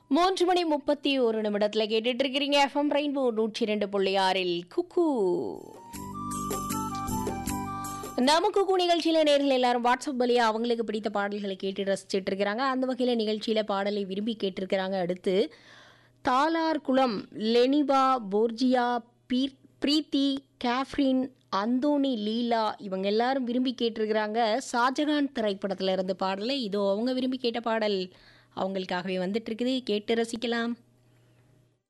மூன்று மணி முப்பத்தி ஒரு நிமிடத்துல கேட்டுட்டு இருக்கிறீங்க எஃப்எம் ரெயின்போ நூற்றி இரண்டு புள்ளி ஆறில் குக்கு நம்ம குக்கு நிகழ்ச்சியில நேரில் எல்லாரும் வாட்ஸ்அப் வழியா அவங்களுக்கு பிடித்த பாடல்களை கேட்டு ரசிச்சிட்டு இருக்கிறாங்க அந்த வகையில நிகழ்ச்சியில பாடலை விரும்பி கேட்டிருக்கிறாங்க அடுத்து தாலார் குளம் லெனிபா போர்ஜியா பீர் பிரீத்தி கேஃப்ரின் அந்தோனி லீலா இவங்க எல்லாரும் விரும்பி கேட்டிருக்கிறாங்க ஷாஜகான் திரைப்படத்துல இருந்து பாடலை இதோ அவங்க விரும்பி கேட்ட பாடல் அவங்களுக்காகவே வந்துட்டு இருக்குது கேட்டு ரசிக்கலாம்